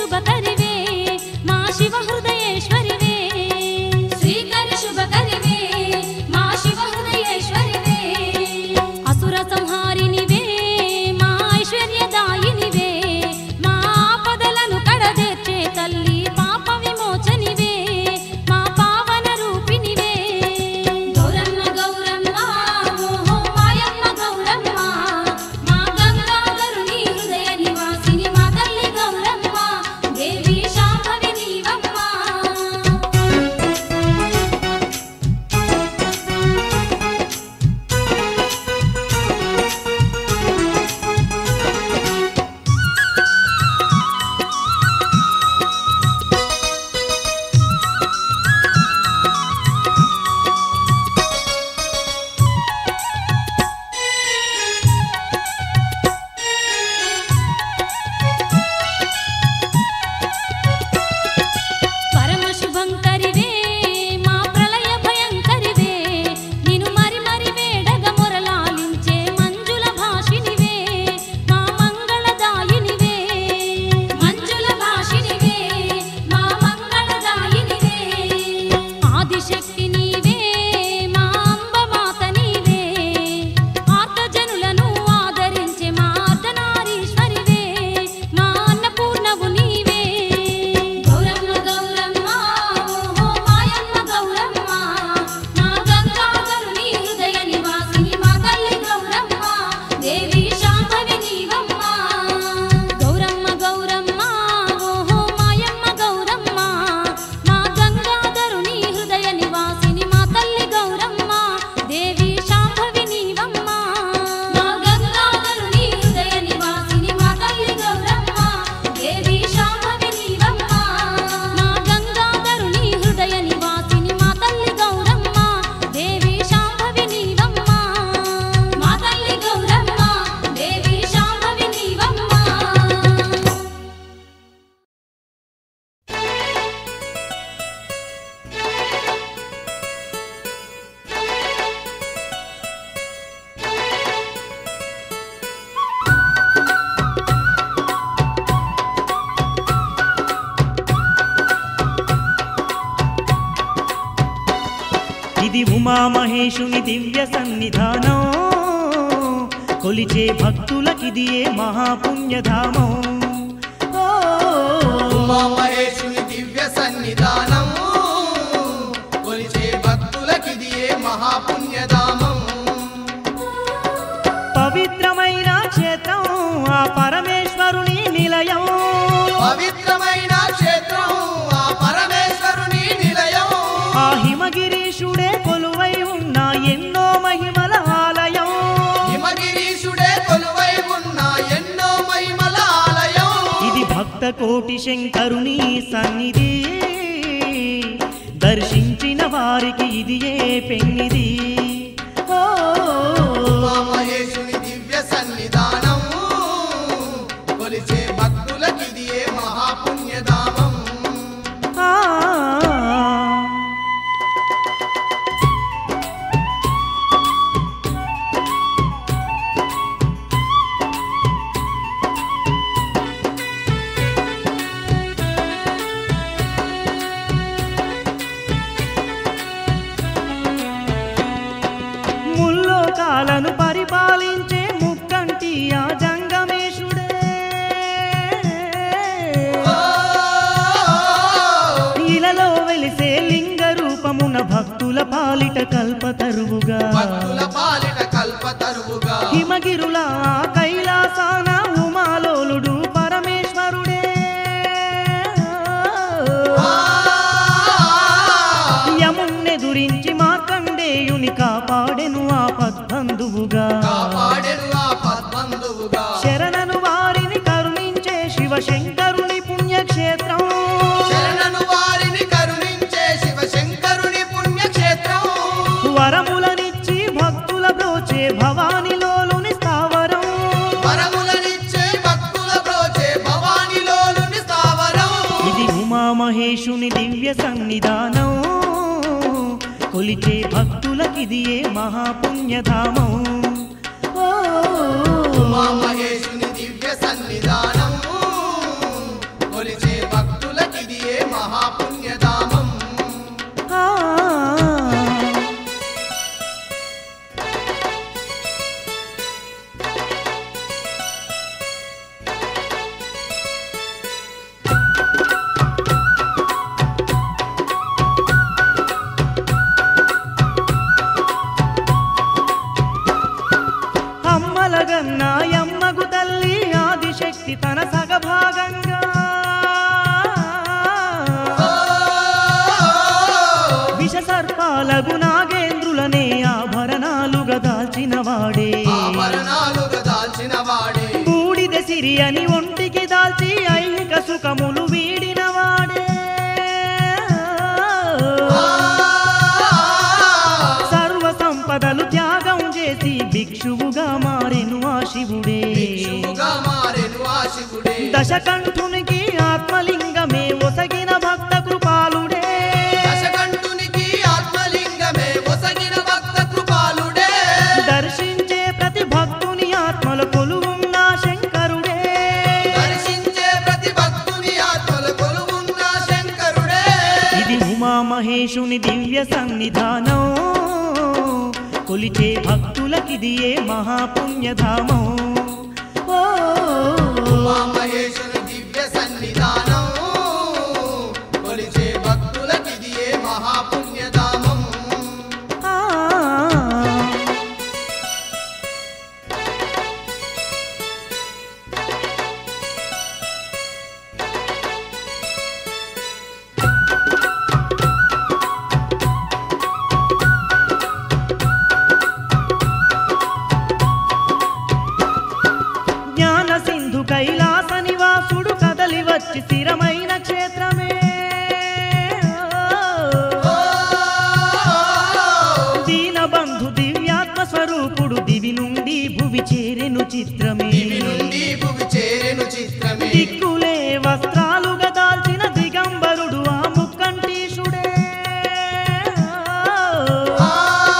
శుభకరివే మా శివ హృదయేశ్వరివే శ్రీకర శుభకరివే మా శివ హృదయేశ్వరివే అసుర సంహారినివే మా ఐశ్వర్యదాయినివే మా ఆపదలను కడదేర్చే తల్లి పాప విమోచనివే మా పావన రూపినివే గౌరమ్మ గౌరమ్మ ఓహో మాయమ్మ గౌరమ్మ మా గంగాధరుని హృదయ నివాసిని మా తల్లి గౌరమ్మ దేవి శాంభవి నీవమ్మ పరమ శుభంకరివే మా ప్రళయ భయంకరివే నిను మరి మరి వేడగ మొరలాలించే మంజుల భాషినివే మా మంగళదాయినివే మంజుల భాషినివే మా మంగళదాయినివే ఆదిశక్తి నీవే మా అంబమాత నీవే ఆర్తజనులను ఆదరించే మా అర్ధనారీశ్వరివే మా అన్నపూర్ణవు నీవే గౌరమ్మ గౌరమ్మ ఓహో మాయమ్మ గౌరమ్మ మా గంగాధరుని హృదయ నివాసిని మా తల్లి గౌరమ్మ దేవి శాంభవి నీవమ్మ గౌరమ్మ గౌరమ్మ ఓహో మాయమ్మ గౌరమ్మ మా గంగాధరుని హృదయ నివాసిని మా తల్లి గౌరమ్మ దేవి శాంభవి నీవమ్మ మా గంగాధరుని హృదయ నివాసిని మా తల్లి గౌరమ్మ దేవి శాంభవి నీవమ్మ మా గంగాధరుని హృదయ నివాసిని మా తల్లి గౌరమ్మ దేవి శాంభవి నీవమ్మ మా తల్లి గౌరమ్మ దేవి శాంభవి నీవమ్మ ఇది ఉమామహేషుని దివ్య సన్నిధానం కొలిచే భక్తులకిది ఏ మహాపుణ్యధామం ఓ, ఉమామహేశుని దివ్య సన్నిధానం కొలిచే భక్తులకిది ఏ మహాపుణ్యధామం పవిత్రమైన క్షేత్రం ఆ పరమేశ్వరుని నిలయం పవిత్రమైన క్షేత్రం ఆ పరమేశ్వరుని నిలయం ఆ హిమగిరీశుడే కొలువై ఉన్న ఎన్నో మహిమల ఆలయం హిమగిరీశుడే కొలువై ఉన్న ఎన్నో మహిమల ఆలయం ఇది భక్త కోటి శంకరుని సన్నిధి దర్శించిన వారికి ఇది ఏ పెన్నిది ఓ, ఉమామహేశుని దివ్య సన్నిధానం కొలిచే భక్తులకిది ఏ మహాపుణ్యధామం ఆ. ముల్లోకాలను పరిపాలించే ముక్కంటి ఆ జంగమేశుడే ఇలలో వెలిసే లింగ రూపమున భక్తుల పాలిట కల్పతరువుగా భక్తుల పాలిట కల్పతరువుగా హిమగిరుల ఆ కైలాసాన ఉమాలోలుడు పరమేశ్వరుడే యమున్నెదురించి మార్కండేయుని కాపాడెను ఆ పద్బంధువుగా కాపాడెను ఆ పద్బంధువుగా శరణను వారిని కరుణించే శివశంకరుని పుణ్యక్షేత్రం శరణను వారిని కరుణించే శివశంకరుని పుణ్యక్షేత్రం వరములనిచ్చి భక్తుల బ్రోచే భవానిలోలుని స్థావరం వరములనిచ్చే భక్తుల బ్రోచే భవానిలోనుని స్థావరం ఇది ఉమామహేషుని దివ్య సన్నిధానం కొలిచే భక్తులకిది ఏ మహాపుణ్యధామం ఓ, ఉమామహేశుని దివ్య సన్నిధానం కొలిచే మహాపుణ్యధామం ఆ అమ్మలగన్న యమ్మగు తల్లి ఆదిశక్తి తన సగభాగంగా విష సర్పాలగు నాగేంద్రులనే ఆభరణాలుగా దాల్చిన వాడే ఆభరణాలుగా దాల్చిన వాడే బూడిద సిరి అని ఒంటికి దాల్చి ఐహిక సుఖములు వీడిన వాడే సర్వ సంపదలు త్యాగం చేసి భిక్షువుగా మారెను ఆ శివుడే భిక్షువుగా మారెను ఆ శివుడే దశకంఠునికి ఆత్మలింగమే ఒసగిన భక్త కృపాలుడే దశకంఠునికి ఆత్మలింగమే ఒసగిన భక్త కృపాలుడే దర్శించే ప్రతి భక్తుని ఆత్మల కొలువున్న శంకరుడే దర్శించే ప్రతి భక్తుని ఆత్మల కొలువున్న శంకరుడే ఇది ఉమామహేశుని దివ్య సన్నిధానం కొలిచే భక్తులకిది ఏ మహాపుణ్యధామం ఓ ఉమామహేశ్వరి దివ్య సన్నిధానం కొలిచే భక్తులకిది ఏ మహాపుణ్యధామం ఆ జ్ఞాన సింధు కైలాస నివాసుడు కదలి వచ్చి స్థిరమైన క్షేత్రమే దీనబంధు దివ్యాత్మ స్వరూపుడు దివి నుండి భువి చేరెను చిత్రమే దివి నుండి భువి చేరెను చిత్రమే దిక్కులే వస్త్రాలుగా దాల్చిన దిగంబరుడు ఆ ముక్కంటీషుడే ఆ,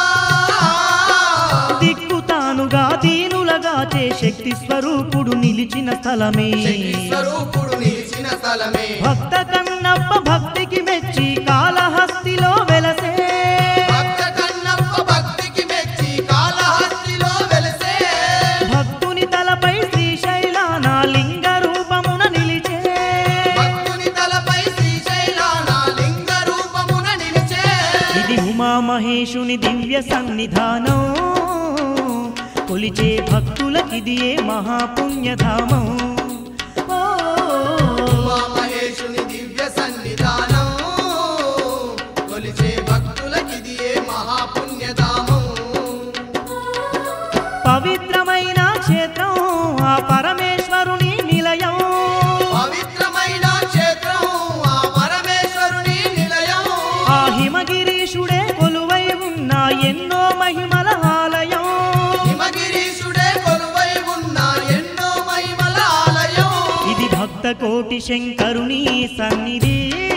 దిక్కు తానుగా దీనులగా చే శక్తి స్వరూపుడు నిలిచిన స్థలమే శక్తి స్వరూపుడు నిలిచిన స్థలమే భక్త కన్నప్ప భక్తికి మెచ్చి కాళహస్తిలో వెలసే భక్త కన్నప్ప భక్తికి మెచ్చి కాళహస్తిలో వెలసే భక్తుని తలపై శ్రీశైలాన లింగ రూపమున నిలిచే భక్తుని తలపై శ్రీశైలాన లింగ రూపమున నిలిచే ఇది ఉమామహేశుని దివ్య సన్నిధానం కొలిచే భక్తులకిది ఏ మహాపుణ్యధామం ఓ ఉమామహేశుని దివ్య సన్నిధానం కొలిచే భక్తులకిది ఏ మహాపుణ్యధామం పవిత్రమైన క్షేత్రం ఆ పరమేశ్వరుని నిలయం పవిత్రమైన క్షేత్రం ఆ పరమేశ్వరుని నిలయం ఆ హిమగిరీశుడే కొలువై ఉన్న ఎన్నో మహిమల ఆలయం హిమగిరీశుడే కొలువై ఉన్న ఎన్నో మహిమల ఆలయం ఇది భక్త కోటి శంకరుని సన్నిధి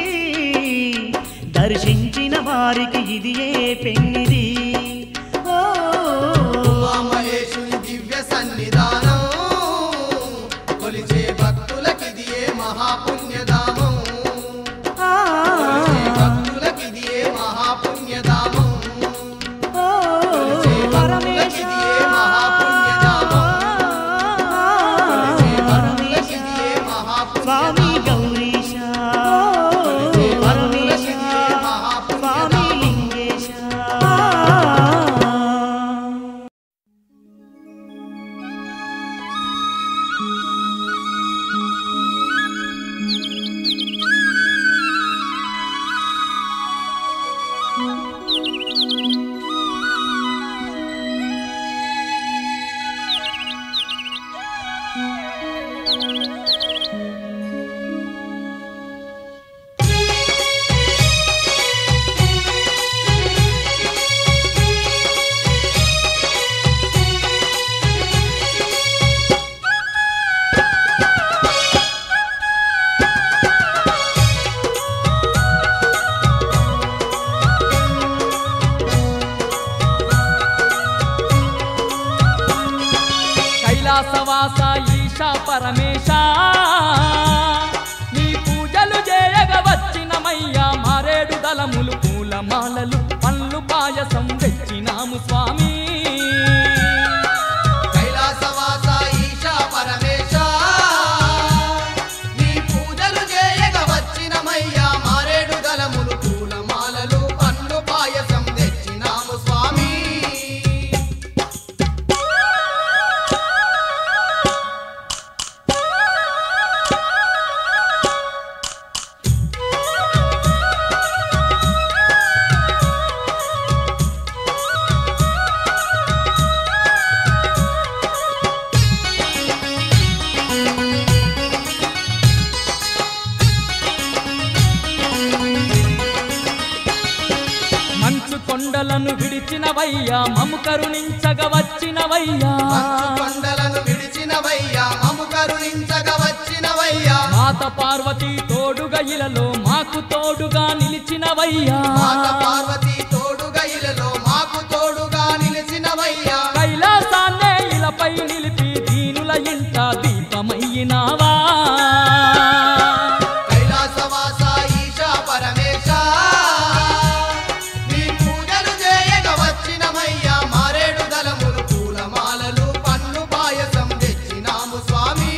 దర్శించిన వారికి ఇది ఏ పెన్నిది ఓ ఉమామహేశుని దివ్య సన్నిధానం కొలిచే భక్తులకిది ఏ మహాపుణ్యధామం ఆ, కొలిచే భక్తులకిది ఏ మహాపుణ్యధామం ఓ కొలిచే భక్తులకిది ఏ మహాపుణ్యధామం కొలిచే భక్తులకిది ఏ స్వామి మహాపుణ్యధామం గౌరీశ కొలిచే పరమేశ భక్తులకిది ఏ స్వామి మహాపుణ్యధామం లింగేశ కైలాసవాస ఈశా పరమేశ నీ పూజలు చేయగ వచ్చిన పూలమాలలు పళ్ళు పాయసం తెచ్చినాము స్వామి కైలాసవాస ఈశా పరమేశ నీ పూజలు చేయగ వచ్చినమయ్యా మారేడు దళములు పూలమాలలు పండ్లు పాయసం తెచ్చినాము స్వామి మంచు కొండలను విడిచినవయ్యా మము కరుణించగ వచ్చినవయ్యా మంచు కొండలను విడిచినవయ్యా మము కరుణించగ వచ్చినవయ్యా మాత పార్వతి తోడుగా ఇలలో మాకు తోడుగా నిలిచినవయ్యా మాత పార్వతి తోడుగా ఇలలో మాకు తోడుగా నిలిచినవయ్యా కైలాసాన్నే ఇలపై నిలిపి దీనుల ఇంట దీపమయ్యినావా కైలాసవాస ఈశా పరమేశ నీ పూజలు చేయగ వచ్చినమయ్యా మారేడు దళములు పూలమాలలు పన్ను పాయసం తెచ్చినాము స్వామి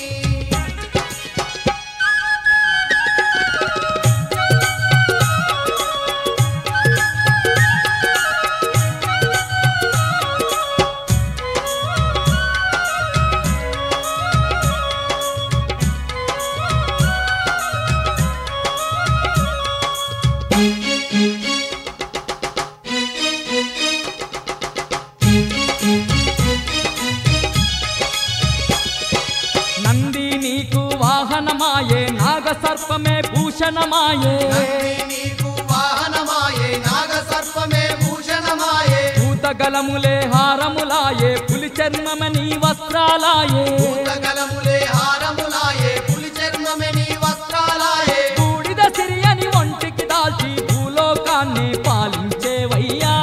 నంది నీకు వాహనమాయే నాగ సర్పమే భూషణమాయే నంది నీకు వాహనమాయే నాగ సర్పమే భూషణమాయే భూతగలములే హారములాయే పులి చర్మమే నీ వస్త్రాలాయే భూతగలములే హారములాయే పులి చర్మమే నీ వస్త్రాలాయే బూడిద సిరియని ఒంటికి దాల్చి భూలోకాన్ని పాలించేవయ్యా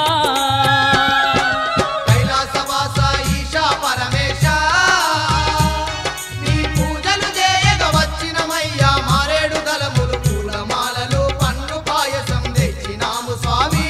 కైలాసవాస ఈశా పరమేశ నీ పూజలు చేయగ వచ్చినమయ్యా మారేడు దళములు పూలమాలలు పండ్లు పాయసం తెచ్చినాము స్వామి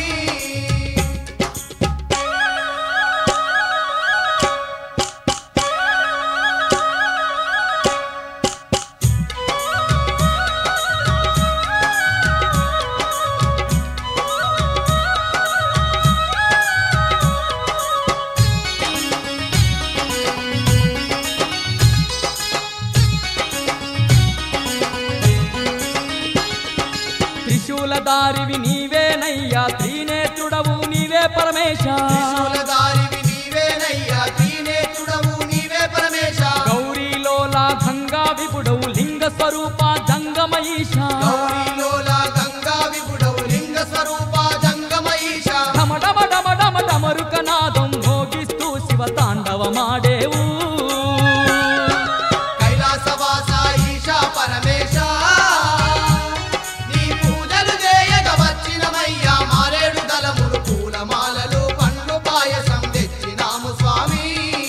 త్రిశూల దారివి నీవేనయ్యా త్రినేత్రుడవు నీవే పరమేశ త్రిశూలధారివి నీవేనయ్యా త్రినేత్రుడవు నీవే పరమేశ గౌరీలోలా గంగా విపుడవు లింగ స్వరూప జంగమయీశ గౌరీలోల గంగా విపుడవు లింగ స్వరూప జంగమయీశ డమ డమ డమ డమ డమరుకనాదం మోగిస్తూ శివ తాండవమాడేవు కైలాసవాస ఈశా పరమేశ నీ పూజలు చేయగ వచ్చినమయ్యా మారేడు దళములు పూలమాలలు పండ్లు పాయసం తెచ్చినాము స్వామి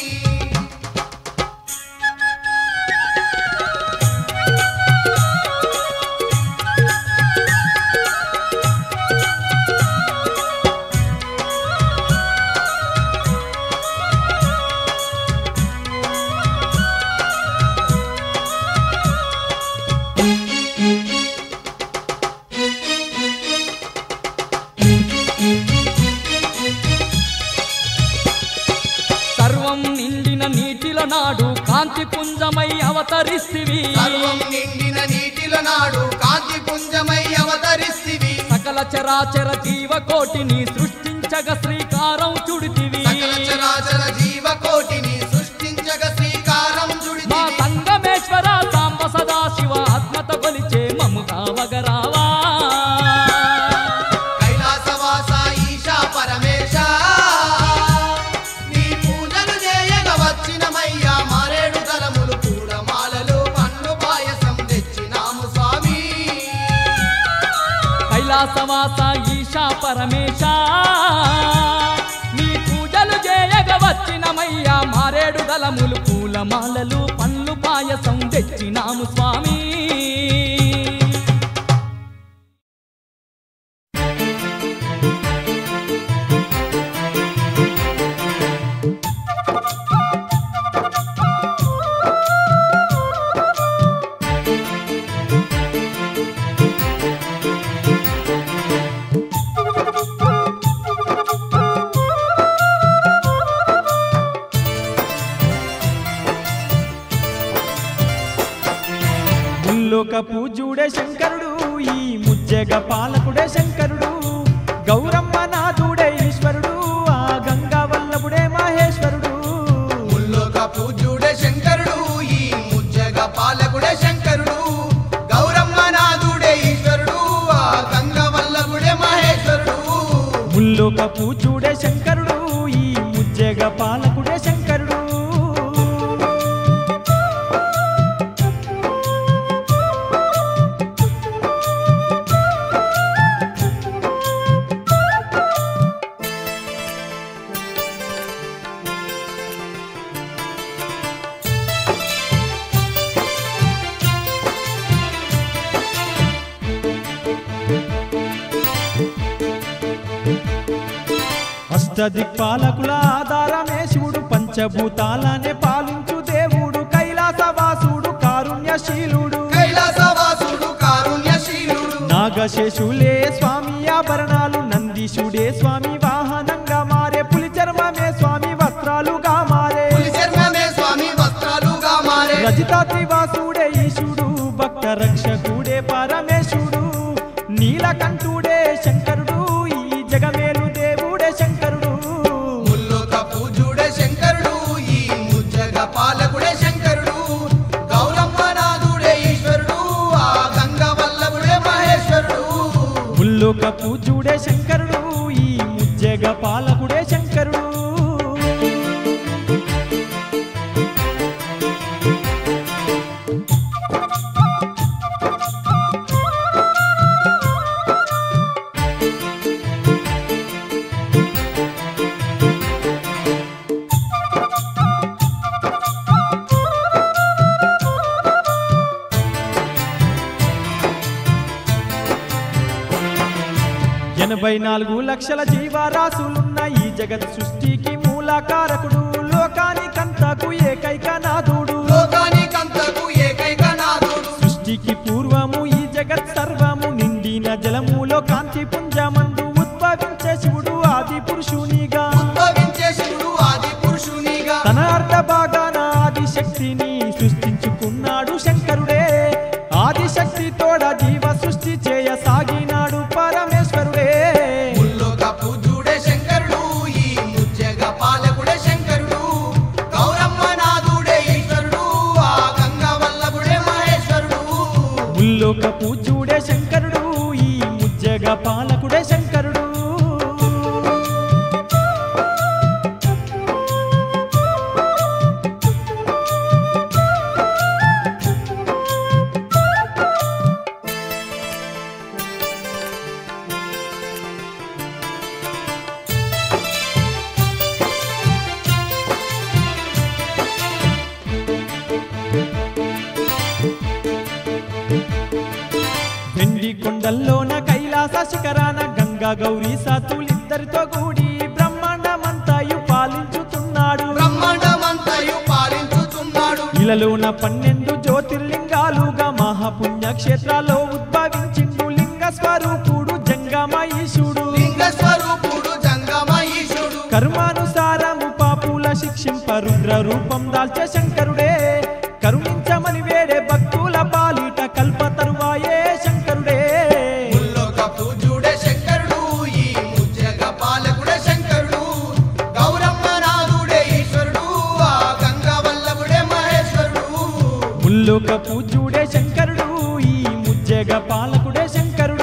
సర్వం నిండిన నీటిల నాడు కాంతి పుంజమై అవతరిస్తివి సర్వం నిండిన నీటిల నాడు కాంతి పుంజమై అవతరిస్తివి సకల చరాచర జీవకోటిని సృష్టించగ శ్రీకారం చుడితివి సకల చరాచర జీవకోటిని సృష్టించగ శ్రీకారం మా చుడితివి సంగమేశ్వర సాంబ సదాశివ ఆత్మత కొలిచే మము కావగరావా కైలాసవాస ఈశా పరమేశ నీ పూజలు చేయగ వచ్చినమయ్యా మారేడు దళములు పూలమాలలు పండ్లు పాయసం తెచ్చినాము స్వామి కైలాసవాస ఈశా పరమేశ నీ పూజలు చేయగ వచ్చినమయ్యా మారేడు దళములు పూలమాలలు పండ్లు పాయసం తెచ్చినాము స్వామి ముజ్జగ పాలకుడే శంకరుడు గౌరమ్మ నాథుడే ఈశ్వరుడు ఆ గంగా వల్లభుడే మహేశ్వరుడు ముల్లోక పూజ్యుడే శంకరుడు ఈ ముజ్జగ పాలకుడే శంకరుడు గౌరమ్మ నాథుడే ఈశ్వరుడు ఆ గంగ వల్లభుడే మహేశ్వరుడు ముల్లోక పూజుడే శంకరుడు ఈ ముజ్జగ పాలకుడే శంకరుడు అష్టదిక్పాలకుల ఆధారమే శివుడు పంచభూతాలనే పాలించు దేవుడు కైలాసవాసుడు కారుణ్యశీలుడు కైలాసవాసుడు కారుణ్యశీలుడు నాగశేషులే స్వామి ఆభరణాలు నందీశుడే స్వామి వాహనంగా మారే పులి చర్మమే స్వామి వస్త్రాలుగా మారే పులి చర్మమే స్వామి వస్త్రాలుగా మారే రజితాద్రివాసుడే ఈశుడు భక్త రక్షకుడే పరమేశుడు నీలకంఠుడే శంకరుడు ఈ జగమేలు దేవుడే శంకరుడు ముల్లోక పూజ్యుడే శంకరుడు ఈ ముజ్జగ పాలకుడే శంకరుడు గౌరమ్మ నాథుడే ఈశ్వరుడు ఆ గంగ వల్లభుడే మహేశ్వరుడు ముల్లోక పూజుడే శంకరుడు ఈ ముజ్జగ పాలకుడే శంకరుడు ఎనభై నాలుగు లక్షల జీవరాశులున్న ఈ జగత్ సృష్టికి మూలకారకుడు లోకానికంతకు ఏకైక నాథుడు లోకానికంతకు ఏకైక నాథుడు సృష్టికి పూర్వము ఈ జగత్ సర్వము నిండిన జలములో కాంతి పుంజమందు ఉద్భవించే శివుడు ఆది పురుషునిగా ఉద్భవించే శివుడు ఆది పురుషునిగా తన అర్ధ భాగాన ఆది శక్తిని సృష్టించుకున్నాడు శంకరుడే ఆది శక్తి తోడ జీవ సృష్టి చేయ సాగినాడు పరమేశ్వరుడే ముల్లోక పూజ్యుడే శంకరుడు ఈ ముజ్జగ పాలకుడే శంకరుడు గౌరమ్మ నాథుడే ఈశ్వరుడు ఆ గంగ వల్లభుడే మహేశ్వరుడు ముల్లోక పూజుడే శంకరుడు ఈ ముజ్జగ పాలకుడే శంకరుడు వెండి కొండల్లోన కైలాస శిఖరాన గంగా గౌరీ సాతులిద్దరితో కూడి బ్రహ్మాండమంతాయు పాలించుతున్నాడు బ్రహ్మాండమంతయు పాలించుతున్నాడు ఇలలోన పన్నెండు జ్యోతిర్లింగాలుగా మహాపుణ్యక్షేత్రాల్లో ఉద్భవించిండు లింగ స్వరూపుడు జంగమయీశుడు లింగ స్వరూపుడు జంగమ ఈశుడు కర్మానుసారము పాపుల శిక్షింప రుద్ర రూపం దాల్చే శంకరుడే కరుణించమని వేడే భక్తుల పాలిట కల్ప తరువాయే శంకరుడే ముల్లోక పూజ్యుడే శంకరుడు ఈ ముజ్జగ పాలకుడే శంకరుడు గౌరమ్మ నాథుడే ఈశ్వరుడు ఆ గంగ వల్లభుడే మహేశ్వరుడు ముల్లోక పూజ్యుడే శంకరుడు ఈ ముజ్జగ పాలకుడే శంకరుడు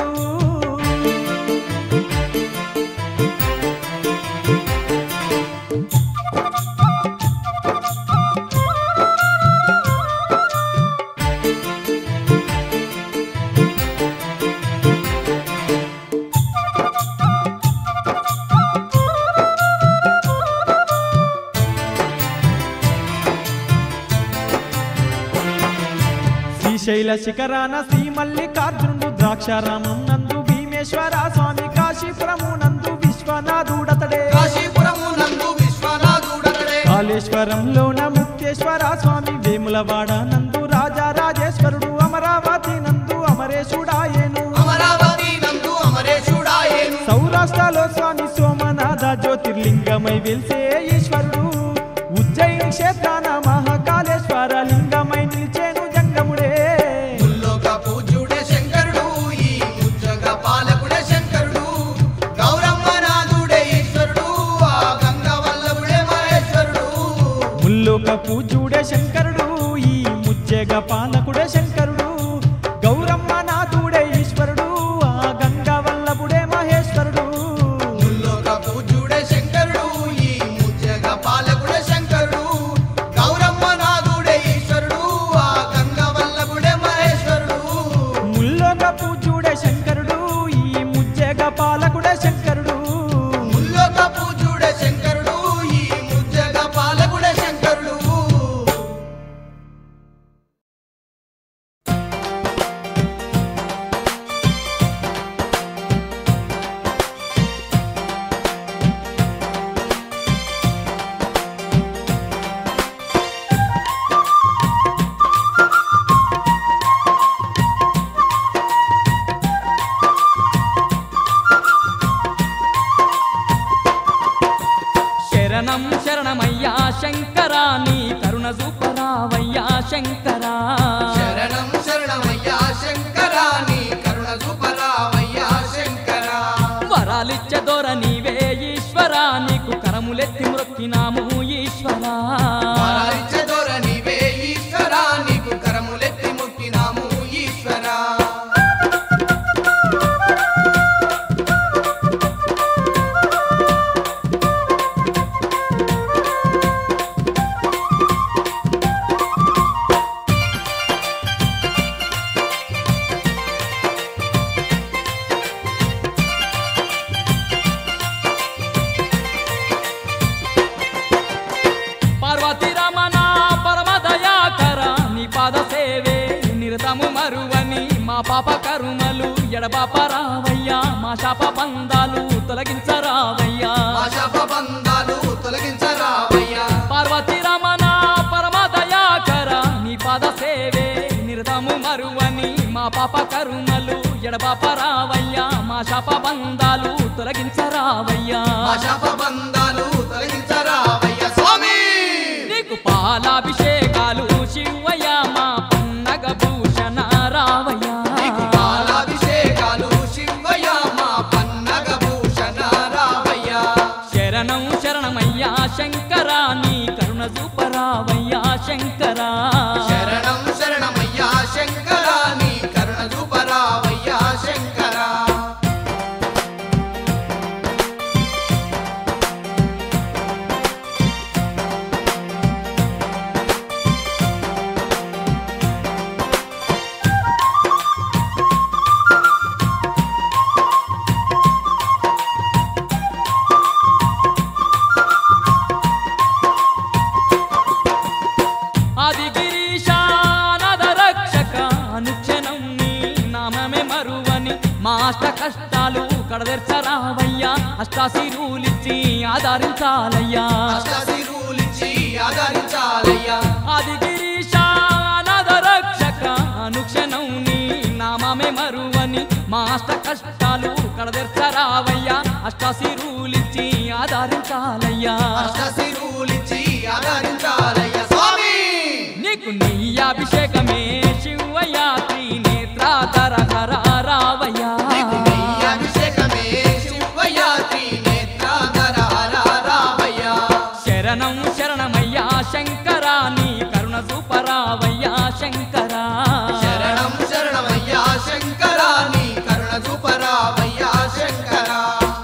శ్రీశైల శిఖరాన శ్రీ మల్లికార్జునుడు ద్రాక్షారామం నందు భీమేశ్వర స్వామి కాశీపురము నందు విశ్వనాథుడతడే కాశీపురము నందు విశ్వనాథుడతడే కాళేశ్వరంలోన ముక్తేశ్వర స్వామి వేములవాడ నందు రాజా రాజేశ్వరుడు అమరావతి నందు అమరేశుడాయేను అమరావతి నందు అమరేశుడాయేను సౌరాష్ట్రలో స్వామి సోమనాథ జ్యోతిర్లింగమై వెలిసే ఈశ్వరుడు ఉజ్జయిని క్షేత్రాన మహాకాళేశ్వర లింగమై నిలిచేను జంగముడే ముల్లోక పూజ్యుడే శంకరుడు ఈ ముజ్జగ పూజ్యుడే శంకరుడు ఈ ముజ్జగ పాలకుడే శంకరుడు ముల్లోక పూజుడే శంకరుడు ఈ ముజ్జగ పాలకుడే శంకరుడు శరణం శరణమయ్యా శంకరా నీ కరుణ చూపరావయ్యా శంకరా శరణం శరణమయ్యా శంకరా నీ కరుణ చూపరావయ్యా శంకరా వరాలిచ్చ దొర నీవే ఈశ్వరా నీకు కరములెత్తి మొక్కినాము ఈశ్వరా వరాలిచ్చే దొర నీవే ఈశ్వరా నీకు కరములెత్తి మొక్కినాము ఈశ్వరా పార్వతి రమణ పరమ దయాకర నీ పాద సేవే నిరతము మరువని మా పాప కరుమలు ఎడబాప రావయ్యా మా శాప బంధాలు తొలగించరావయ్యా ఆశాప బంధాలు తొలగించరావయ్యా పార్వతి రమణ పరమ దయాకర నీ పాద సేవే నిరతము మరువని మా పాప కరుమలు ఎడబాప రావయ్యా మా శాప బంధాలు తొలగించరావయ్యా ఆశాప బంధాలు తొలగించరావయ్యా స్వామి నీకు పాలాభిషేకాలు శివయ్య మా పన్నగ భూషణ రావయ్యా నీకు పాలాభిషేకాలు శివయ్య మా పన్నగ భూషణ రావయ్యా శరణం శరణమయ్యా శంకరా నీ కరుణ చూపరావయ్యా శంకరా శరణం శరణమయ్యా శంకరా నీ కరుణ చూపరావయ్యా శంకరా ఆది గిరీశానద రక్షక అనుక్షణం నీ నామమే మరువని మా అష్ట కష్టాలు కడదెర్చరావయ్యా అష్టాశిరులిచ్చి ఆధారించాలయ్యా అష్టశిరులిచ్చి ఆదరించాలయ్యా ఆది గిరీశానద రక్షక అనుక్షణం నీ నామమే మరువని మా అష్ట కష్టాలు కడదెర్చరావయ్యా అష్టాశిరులిచ్చి ఆధారించాలయ్యా అష్టశిరులిచ్చి ఆదరించాలయ్యా స్వామి నీకు నీ అభిషేకమే శివయ్య త్రినేత్రాధర హర రావయ్యా నీకు నీ అభిషేకమే శివయ్య త్రినేత్రాధర రావయ్యా శరణం శరణమయ్యా శంకరా నీ కరుణ సూపరావయ్యా శంకరా శరణం శరణమయ్యా శంకరా నీ కరుణ చూపరావయ్యా శంకరా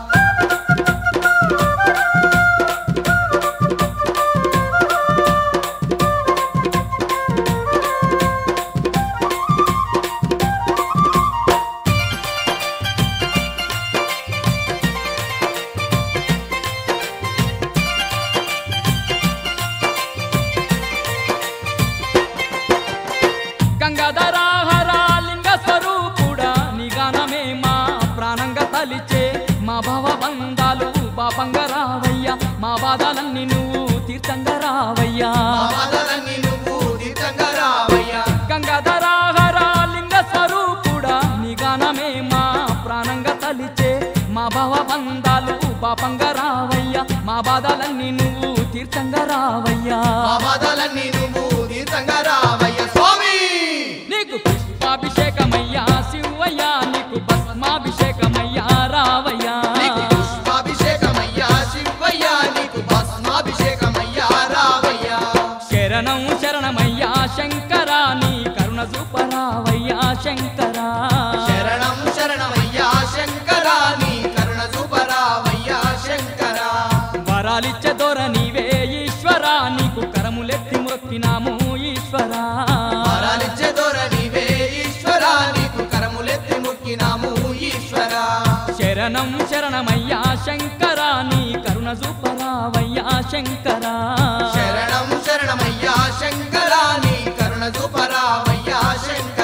గంగాధరాహర లింగ స్వరూపుడా నీ గానమే మా ప్రాణంగా తలిచే మా భవ బంధాలు పాపంగా రావయ్యా మా బాధలన్నీ నువ్వు తీర్థంగా రావయ్యా మా బాధలన్నీ నువ్వు తీర్థంగా రావయ్యా గంగాధరాహర లింగ స్వరూపుడా నీ గానమే మా ప్రాణంగా తలిచే మా భవ బంధాలు పాపంగా రావయ్యా మా బాధలన్నీ నువ్వు తీర్థంగా రావయ్యా మా బాధలన్నీ నువ్వు తీర్థంగా రావయ్యా స్వామి నీకు పుష్పాభిషేకమయ్యా శివయ్యా నీకు భస్మాభిషేకమయ్యా రావయ్యా నీకు పుష్పాభిషేకమయ్యా శివయ్య నీకు భస్మాభిషేకమయ్యా రావయ్యా శరణం శరణమయ్యా శంకరా నీ కరుణ చూపరావయ్యా శంకరా శరణం శరణమయ్యా శంకరా నీ కరుణ చూపరావయ్యా శంకరా వరాలిచ్చే దొర నీవే ఈశ్వరా నీకు కరములెత్తి మొక్కినాము ఈశ్వరా వరాలిచ్చే దొర నీవే ఈశ్వరా నీకు కరములెత్తి శరణం శరణమయ్యా శంకరా నీ కరుణ చూపరావయ్యా శంకరా శరణం శరణమయ్యా శంకరా నీ కరుణ చూపరావయ్యా శంకర